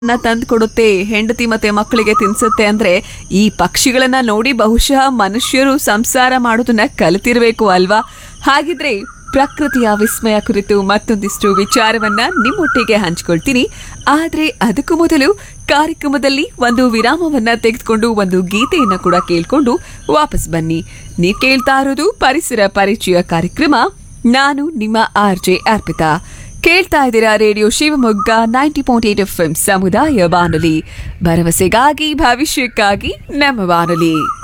ನ ತಂದು ಕೊಡುತ್ತೆ ಹೆಂಡತಿ ಮತ್ತೆ ಮಕ್ಕಳಿಗೆ ತಿನ್ಸುತ್ತೆ ಅಂದ್ರೆ ಈ ಪಕ್ಷಿಗಳನ್ನ ನೋಡಿ ಬಹುಶಃ ಮನುಷ್ಯರು ಸಂಸಾರ ಮಾಡೋದನ್ನ ಕಲಿತಿರ್ಬೇಕು ಅಲ್ವಾ ಹಾಗಿದ್ರೆ ಪ್ರಕೃತಿಯ ವಿಸ್ಮಯ ಕುರಿತು ಮತ್ತೊಂದಿಷ್ಟು ವಿಚಾರವನ್ನ ನಿಮ್ಮೊಟ್ಟಿಗೆ ಹಂಚ್ಕೊಳ್ತೀನಿ ಆದ್ರೆ ಅದಕ್ಕೂ ಮೊದಲು ಕಾರ್ಯಕ್ರಮದಲ್ಲಿ ಒಂದು ವಿರಾಮವನ್ನ ತೆಗೆದುಕೊಂಡು ಒಂದು ಗೀತೆಯನ್ನ ಕೂಡ ಕೇಳ್ಕೊಂಡು ವಾಪಸ್ ಬನ್ನಿ ನೀವ್ ಕೇಳ್ತಾ ಇರೋದು ಪರಿಸರ ಪರಿಚಯ ಕಾರ್ಯಕ್ರಮ ನಾನು ನಿಮ್ಮ ಆರ್ ಜೆ ಅರ್ಪಿತಾ ಕೇಳ್ತಾ ಇದ್ದೀರಾ radio Shivamogga ninety point eight F ಸಮುದಾಯ ಬಾನುಲಿ ಭರವಸೆಗಾಗಿ ಭವಿಷ್ಯಕ್ಕಾಗಿ ನಮ್ಮ ಬಾನುಲಿ